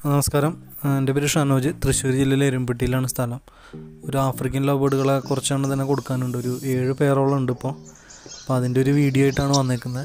നമസ്കാരം എൻ്റെ പേര് ഷനോജ് തൃശ്ശൂർ ജില്ലയിലെ എരുമ്പട്ടിയിലാണ് സ്ഥലം ഒരു ആഫ്രിക്കൻ ലവ് ബേർഡുകളെ കുറച്ചാണ് തന്നെ കൊടുക്കാനുണ്ട് ഒരു ഏഴ് പേരോളം ഉണ്ട് ഇപ്പോൾ അപ്പോൾ അതിൻ്റെ ഒരു വീഡിയോ ആയിട്ടാണ് വന്നേക്കുന്നത്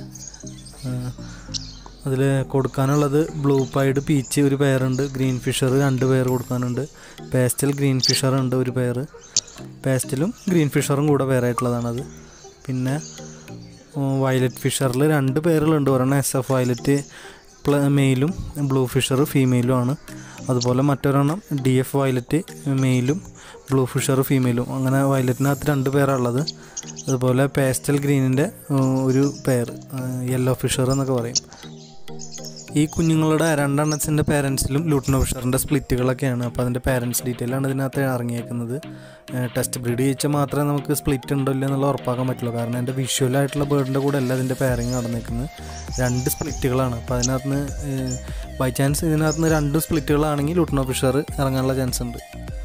അതിൽ കൊടുക്കാനുള്ളത് ബ്ലൂ പൈഡ് പീച്ച് ഒരു പെയറുണ്ട് ഗ്രീൻ ഫിഷർ രണ്ട് പെയർ കൊടുക്കാനുണ്ട് പേസ്റ്റൽ ഗ്രീൻ ഫിഷർ ഉണ്ട് ഒരു പെയർ പേസ്റ്റലും ഗ്രീൻ ഫിഷറും കൂടെ പെയറായിട്ടുള്ളതാണത് പിന്നെ വയലറ്റ് ഫിഷറിൽ രണ്ട് പേരുകളുണ്ട് ഒരെണ്ണം എസ് എഫ് വയലറ്റ് പ്ല മെയിലും ബ്ലൂ ഫിഷർ ഫീമെയിലും ആണ് അതുപോലെ മറ്റൊരെണ്ണം ഡി എഫ് വയലറ്റ് മെയിലും ബ്ലൂ ഫിഷർ ഫീമെയിലും അങ്ങനെ വയലറ്റിനകത്ത് രണ്ട് പേരാണുള്ളത് അതുപോലെ പേസ്റ്റൽ ഗ്രീനിൻ്റെ ഒരു പെയർ യെല്ലോ ഫിഷർ എന്നൊക്കെ പറയും ഈ കുഞ്ഞുങ്ങളുടെ രണ്ടെണ്ണത്തിൻ്റെ പേരൻസിലും ലൂട്ടിനോ ഫിഷറിൻ്റെ സ്പ്ലിറ്റുകളൊക്കെയാണ് അപ്പോൾ അതിൻ്റെ പേരൻസ് ഡീറ്റെയിൽ ആണ് ഇതിനകത്ത് ഇറങ്ങിയേക്കുന്നത് ടെസ്റ്റ് ബ്രീഡ് ചെയ്യിച്ചാൽ മാത്രമേ നമുക്ക് സ്പ്ലിറ്റ് ഉണ്ടോ ഇല്ല എന്നുള്ള ഉറപ്പാക്കാൻ പറ്റുള്ളൂ കാരണം എൻ്റെ വിഷ്വലായിട്ടുള്ള ബേർഡിൻ്റെ കൂടെ അല്ല ഇതിൻ്റെ പെയറിങ് നടന്നിരിക്കുന്നത് രണ്ട് സ്പ്ലിറ്റുകളാണ് അപ്പോൾ അതിനകത്ത് നിന്ന് ബൈ ചാൻസ് ഇതിനകത്ത് നിന്ന് രണ്ട് സ്പ്ലിറ്റുകളാണെങ്കിൽ ലൂട്ടിനോ ഫിഷർ ഇറങ്ങാനുള്ള ചാൻസ് ഉണ്ട്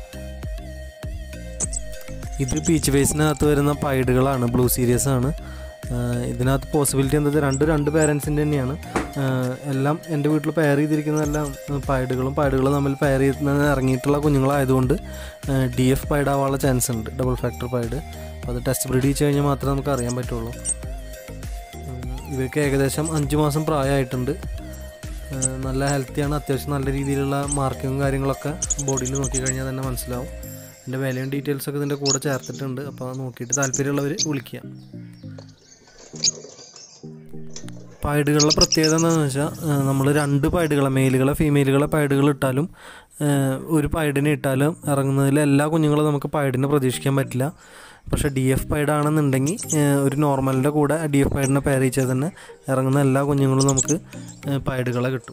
ഇത് പീച്ച് ഫേസിനകത്ത് വരുന്ന പൈഡുകളാണ് ബ്ലൂ സീരീസ് ആണ് ഇതിനകത്ത് പോസിബിലിറ്റി എന്നത് രണ്ട് രണ്ട് പേരൻസിൻ്റെ തന്നെയാണ് എല്ലാം എൻ്റെ വീട്ടിൽ പെയർ ചെയ്തിരിക്കുന്നതെല്ലാം പൈഡുകളും പൈഡുകളും തമ്മിൽ പെയർ ചെയ്ത് ഇറങ്ങിയിട്ടുള്ള കുഞ്ഞുങ്ങളായതുകൊണ്ട് ഡി എഫ് പൈഡ് ആവാനുള്ള ചാൻസ് ഉണ്ട് ഡബിൾ ഫാക്ടർ പൈഡ് അപ്പോൾ അത് ടെസ്റ്റ് ബ്രീഡ് ചെയ്ത് കഴിഞ്ഞാൽ മാത്രമേ നമുക്ക് അറിയാൻ പറ്റുള്ളൂ ഇവർക്ക് ഏകദേശം അഞ്ച് മാസം പ്രായമായിട്ടുണ്ട് നല്ല ഹെൽത്തിയാണ് അത്യാവശ്യം നല്ല രീതിയിലുള്ള മാർക്കിങ്ങും കാര്യങ്ങളൊക്കെ ബോഡിയിൽ നോക്കിക്കഴിഞ്ഞാൽ തന്നെ മനസ്സിലാവും എൻ്റെ വിലയും ഡീറ്റെയിൽസൊക്കെ ഇതിൻ്റെ കൂടെ ചേർത്തിട്ടുണ്ട് അപ്പോൾ നോക്കിയിട്ട് താല്പര്യമുള്ളവർ വിളിക്കുക പൈഡുകളുടെ പ്രത്യേകത എന്താണെന്ന് വെച്ചാൽ നമ്മൾ രണ്ട് പൈഡുകളെ മെയിലുകളെ ഫീമെയിലുകളെ പൈഡുകൾ ഇട്ടാലും ഒരു പൈഡിനെ ഇട്ടാലും ഇറങ്ങുന്നതിൽ എല്ലാ കുഞ്ഞുങ്ങളും നമുക്ക് പൈഡിനെ പ്രതീക്ഷിക്കാൻ പറ്റില്ല പക്ഷേ ഡി എഫ് പൈഡ് ആണെന്നുണ്ടെങ്കിൽ ഒരു നോർമലിൻ്റെ കൂടെ ഡി എഫ് പൈഡിനെ പെയർ ചെയ്താൽ തന്നെ ഇറങ്ങുന്ന എല്ലാ കുഞ്ഞുങ്ങളും നമുക്ക് പൈഡുകളെ കിട്ടും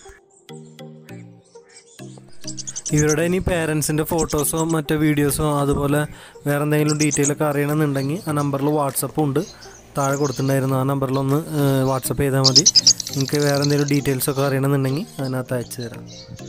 ഇവരുടെ ഇനി പേരൻസിൻ്റെ ഫോട്ടോസോ മറ്റോ വീഡിയോസോ അതുപോലെ വേറെ എന്തെങ്കിലും ഡീറ്റെയിൽ ഒക്കെ അറിയണമെന്നുണ്ടെങ്കിൽ ആ നമ്പറിൽ വാട്സപ്പും ഉണ്ട് താഴെ കൊടുത്തിട്ടുണ്ടായിരുന്നു ആ നമ്പറിൽ ഒന്ന് വാട്സപ്പ് ചെയ്താൽ മതി നിങ്ങൾക്ക് വേറെ എന്തെങ്കിലും ഡീറ്റെയിൽസ് ഒക്കെ അറിയണമെന്നുണ്ടെങ്കിൽ അതിനകത്ത് അയച്ചു തരാം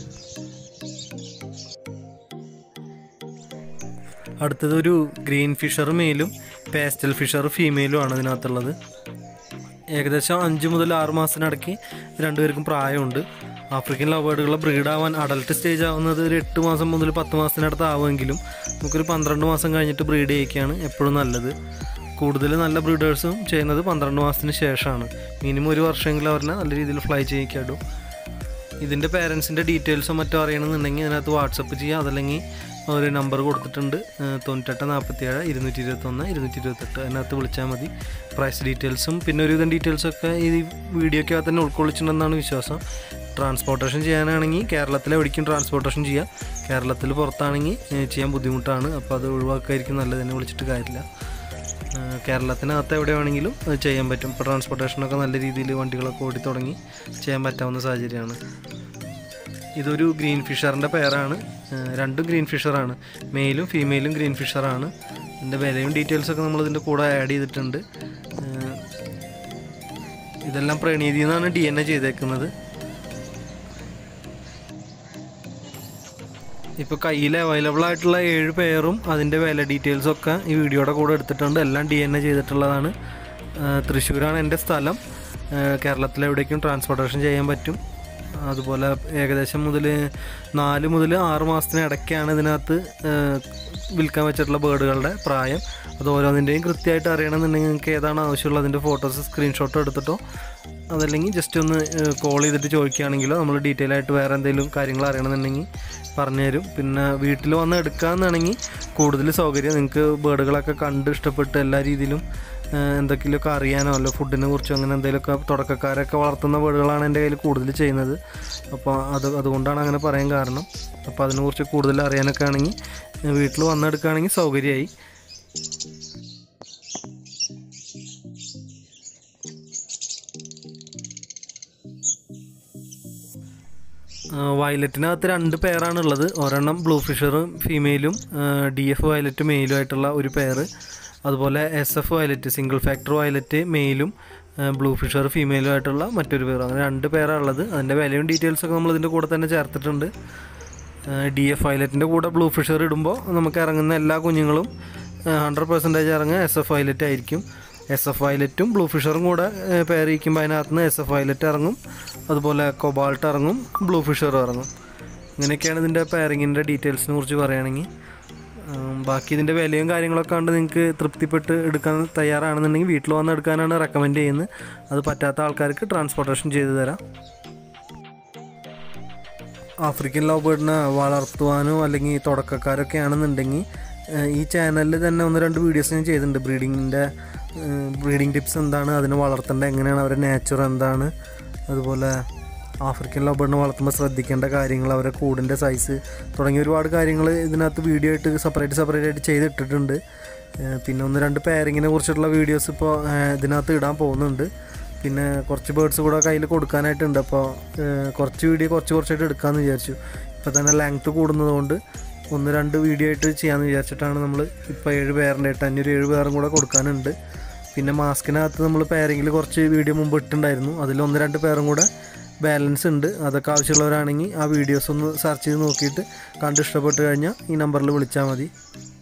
അടുത്തത് ഒരു ഗ്രീൻ ഫിഷർ മെയിലും പേസ്റ്റൽ ഫിഷർ ഫീമെയിലും ആണ് ഇതിനകത്തുള്ളത് ഏകദേശം അഞ്ച് മുതൽ ആറ് മാസത്തിനിടയ്ക്ക് രണ്ടുപേർക്കും പ്രായമുണ്ട് ആഫ്രിക്കൻ ലവ് ബേർഡുകൾ ബ്രീഡാവാൻ അഡൽട്ട് സ്റ്റേജ് ആവുന്നത് ഒരു എട്ട് മാസം മുതൽ പത്ത് മാസത്തിനടുത്ത് ആവുമെങ്കിലും നമുക്കൊരു പന്ത്രണ്ട് മാസം കഴിഞ്ഞിട്ട് ബ്രീഡ് ചെയ്യിക്കുകയാണ് എപ്പോഴും നല്ലത് കൂടുതൽ നല്ല ബ്രീഡേഴ്സും ചെയ്യുന്നത് പന്ത്രണ്ട് മാസത്തിന് ശേഷമാണ് മിനിമം ഒരു വർഷമെങ്കിലും അവരെ നല്ല രീതിയിൽ ഫ്ലൈ ചെയ്യിക്കാടും ഇതിൻ്റെ പേരൻസിൻ്റെ ഡീറ്റെയിൽസോ മറ്റോ അറിയണമെന്നുണ്ടെങ്കിൽ അതിനകത്ത് വാട്സപ്പ് ചെയ്യുക അതല്ലെങ്കിൽ ഒരു നമ്പർ കൊടുത്തിട്ടുണ്ട് തൊണ്ണൂറ്റെട്ട് നാൽപ്പത്തിയേഴ് ഇരുന്നൂറ്റി ഇരുപത്തൊന്ന് ഇരുന്നൂറ്റി ഇരുപത്തെട്ട് അതിനകത്ത് വിളിച്ചാൽ മതി പ്രൈസ് ഡീറ്റെയിൽസും പിന്നെ ഒരുവിധം ഡീറ്റെയിൽസൊക്കെ ഈ വീഡിയോയ്ക്കകത്ത് തന്നെ ഉൾക്കൊള്ളിച്ചിട്ടുണ്ടെന്നാണ് വിശ്വാസം ട്രാൻസ്പോർട്ടേഷൻ ചെയ്യാനാണെങ്കിൽ കേരളത്തിൽ എവിടേക്കും ട്രാൻസ്പോർട്ടേഷൻ ചെയ്യാം കേരളത്തിൽ പുറത്താണെങ്കിൽ ചെയ്യാൻ ബുദ്ധിമുട്ടാണ് അപ്പോൾ അത് ഒഴിവാക്കായിരിക്കും നല്ലത് തന്നെ വിളിച്ചിട്ട് കാര്യമില്ല കേരളത്തിനകത്ത് എവിടെ വേണമെങ്കിലും ചെയ്യാൻ പറ്റും ഇപ്പോൾ ട്രാൻസ്പോർട്ടേഷനൊക്കെ നല്ല രീതിയിൽ വണ്ടികളൊക്കെ ഓടി തുടങ്ങി ചെയ്യാൻ പറ്റാവുന്ന സാഹചര്യമാണ് ഇതൊരു ഗ്രീൻ ഫിഷറിൻ്റെ പേരാണ് രണ്ടും ഗ്രീൻ ഫിഷറാണ് മെയിലും ഫീമെയിലും ഗ്രീൻ ഫിഷറാണ് ഇതിൻ്റെ വിലയും ഡീറ്റെയിൽസൊക്കെ നമ്മൾ ഇതിൻ്റെ കൂടെ ആഡ് ചെയ്തിട്ടുണ്ട് ഇതെല്ലാം പ്രണീതി എന്നാണ് ഡി എൻ എ ചെയ്തേക്കുന്നത് ഇപ്പോൾ കയ്യിൽ അവൈലബിൾ ആയിട്ടുള്ള ഏഴ് പേരും അതിൻ്റെ വില ഡീറ്റെയിൽസും ഒക്കെ ഈ വീഡിയോയുടെ കൂടെ എടുത്തിട്ടുണ്ട് എല്ലാം ഡി എൻ എ ചെയ്തിട്ടുള്ളതാണ് തൃശ്ശൂരാണ് എൻ്റെ സ്ഥലം കേരളത്തിൽ എവിടേക്കും ട്രാൻസ്പോർട്ടേഷൻ ചെയ്യാൻ പറ്റും അതുപോലെ ഏകദേശം മുതൽ നാല് മുതൽ ആറ് മാസത്തിന് ഇടയ്ക്കാണ് ഇതിനകത്ത് വിൽക്കാൻ വെച്ചിട്ടുള്ള ബേർഡുകളുടെ പ്രായം അത് ഓരോന്നിൻ്റെയും കൃത്യമായിട്ട് അറിയണമെന്നുണ്ടെങ്കിൽ നിങ്ങൾക്ക് ഏതാണ് ആവശ്യമുള്ളത് അതിൻ്റെ ഫോട്ടോസ് സ്ക്രീൻഷോട്ടോ എടുത്തിട്ടോ അതല്ലെങ്കിൽ ജസ്റ്റ് ഒന്ന് കോൾ ചെയ്തിട്ട് ചോദിക്കുകയാണെങ്കിലോ നമ്മൾ ഡീറ്റെയിൽ ആയിട്ട് വേറെ എന്തെങ്കിലും കാര്യങ്ങൾ അറിയണമെന്നുണ്ടെങ്കിൽ പറഞ്ഞുതരും പിന്നെ വീട്ടിൽ വന്ന് എടുക്കാമെന്നാണെങ്കിൽ കൂടുതൽ സൗകര്യം നിങ്ങൾക്ക് ബേർഡുകളൊക്കെ കണ്ട് ഇഷ്ടപ്പെട്ട് എല്ലാ രീതിയിലും എന്തൊക്കെയൊക്കെ അറിയാനോ അല്ല ഫുഡിനെ കുറിച്ചോ അങ്ങനെ എന്തെങ്കിലുമൊക്കെ തുടക്കക്കാരൊക്കെ വളർത്തുന്ന ബേർഡുകളാണ് എൻ്റെ കയ്യിൽ കൂടുതൽ ചെയ്യുന്നത് അപ്പോൾ അത് അതുകൊണ്ടാണ് അങ്ങനെ പറയാൻ കാരണം അപ്പോൾ അതിനെക്കുറിച്ച് കൂടുതൽ അറിയാനൊക്കെ ആണെങ്കിൽ വീട്ടിൽ വന്നെടുക്കുകയാണെങ്കിൽ സൗകര്യമായി വയലറ്റിനകത്ത് രണ്ട് പെയറാണ് ഉള്ളത് ഒരെണ്ണം ബ്ലൂ ഫിഷറും ഫീമെയിലും ഡി എഫ് വയലറ്റ് മെയിലും ആയിട്ടുള്ള ഒരു പെയർ അതുപോലെ S F violet single factor violet മെയിലും ബ്ലൂ ഫിഷർ ഫീമെയിലും ആയിട്ടുള്ള മറ്റൊരു പേർ അങ്ങനെ രണ്ട് പേരാണ് ഉള്ളത് അതിൻ്റെ വിലയും ഡീറ്റെയിൽസൊക്കെ നമ്മൾ ഇതിൻ്റെ കൂടെ തന്നെ ചേർത്തിട്ടുണ്ട് ഡി എഫ് വയലറ്റിൻ്റെ കൂടെ ബ്ലൂ ഫിഷർ ഇടുമ്പോൾ നമുക്ക് ഇറങ്ങുന്ന എല്ലാ കുഞ്ഞുങ്ങളും ഹൺഡ്രഡ് പെർസെൻറ്റേജ് ഇറങ്ങുക എസ് എഫ് വയലറ്റ് ആയിരിക്കും എസ് എഫ് വയലറ്റും ബ്ലൂ ഫിഷറും കൂടെ പെയർ ചെയ്യിക്കുമ്പോൾ അതിനകത്ത് നിന്ന് എസ് എഫ് വയലറ്റ് ഇറങ്ങും അതുപോലെ കൊബാൾട്ട് ഇറങ്ങും ബ്ലൂ ഫിഷറും ഇറങ്ങും ഇങ്ങനെയൊക്കെയാണ് ഇതിൻ്റെ പെയറിങ്ങിൻ്റെ ഡീറ്റെയിൽസിനെ കുറിച്ച് പറയുകയാണെങ്കിൽ ഉം, ബാക്കി ഇതിൻ്റെ വിലയും കാര്യങ്ങളൊക്കെ കണ്ട് നിങ്ങൾക്ക് തൃപ്തിപ്പെട്ട് എടുക്കാൻ തയ്യാറാണെന്നുണ്ടെങ്കിൽ വീട്ടിൽ വന്ന് എടുക്കാനാണ് റെക്കമെൻഡ് ചെയ്യുന്നത് അത് പറ്റാത്ത ആൾക്കാർക്ക് ട്രാൻസ്പോർട്ടേഷൻ ചെയ്തു തരാം ആഫ്രിക്കൻ ലവ് ബേർഡിനെ വളർത്തുവാനോ അല്ലെങ്കിൽ തുടക്കക്കാരൊക്കെ ആണെന്നുണ്ടെങ്കിൽ ഏഹ്, ഈ ചാനലിൽ തന്നെ ഒന്ന് രണ്ട് വീഡിയോസ് ഞാൻ ചെയ്തിട്ടുണ്ട് ബ്രീഡിങ്ങിൻ്റെ ബ്രീഡിങ് ടിപ്സ് എന്താണ് അതിനെ വളർത്തേണ്ടത് എങ്ങനെയാണ് അവരുടെ നേച്ചർ എന്താണ് അതുപോലെ ആഫ്രിക്കൻ ലവ് ബേർഡിനെ വളർത്തുമ്പോൾ ശ്രദ്ധിക്കേണ്ട കാര്യങ്ങൾ അവരുടെ കൂടിൻ്റെ സൈസ് തുടങ്ങിയ ഒരുപാട് കാര്യങ്ങൾ ഇതിനകത്ത് വീഡിയോ ആയിട്ട് സെപ്പറേറ്റ് സെപ്പറേറ്റ് ആയിട്ട് ചെയ്തിട്ടിട്ടുണ്ട് ഏഹ്, പിന്നെ ഒന്ന് രണ്ട് പെയറിങ്ങിനെ കുറിച്ചിട്ടുള്ള വീഡിയോസ് ഇപ്പോൾ ഏഹ്, ഇതിനകത്ത് ഇടാൻ പോകുന്നുണ്ട് പിന്നെ കുറച്ച് ബേർഡ്സ് കൂടെ കയ്യിൽ കൊടുക്കാനായിട്ടുണ്ട് അപ്പോൾ ഏഹ്, കുറച്ച് വീഡിയോ കുറച്ച് കുറച്ചായിട്ട് എടുക്കാമെന്ന് വിചാരിച്ചു ഇപ്പോൾ തന്നെ ലെങ്ത്ത് കൂടുന്നതുകൊണ്ട് ഒന്ന് രണ്ട് വീഡിയോ ആയിട്ട് ചെയ്യാമെന്ന് വിചാരിച്ചിട്ടാണ് നമ്മൾ ഇപ്പോൾ ഏഴ് പേരിൻ്റെ ആയിട്ട് അഞ്ഞൊരു ഏഴ് പേരും കൂടെ കൊടുക്കാനുണ്ട് പിന്നെ മാസ്കിനകത്ത് നമ്മൾ പെയറിങ്ങിൽ കുറച്ച് വീഡിയോ മുമ്പ് ഇട്ടിട്ടുണ്ടായിരുന്നു അതിൽ ഒന്ന് രണ്ട് പേരും കൂടെ ബാലൻസ് ഉണ്ട് അതൊക്കെ ആവശ്യമുള്ളവരാണെങ്കിൽ ആ വീഡിയോസ് ഒന്ന് സെർച്ച് ചെയ്ത് നോക്കിയിട്ട് കണ്ട് ഇഷ്ടപ്പെട്ട് കഴിഞ്ഞാൽ ഈ നമ്പറിൽ വിളിച്ചാൽ മതി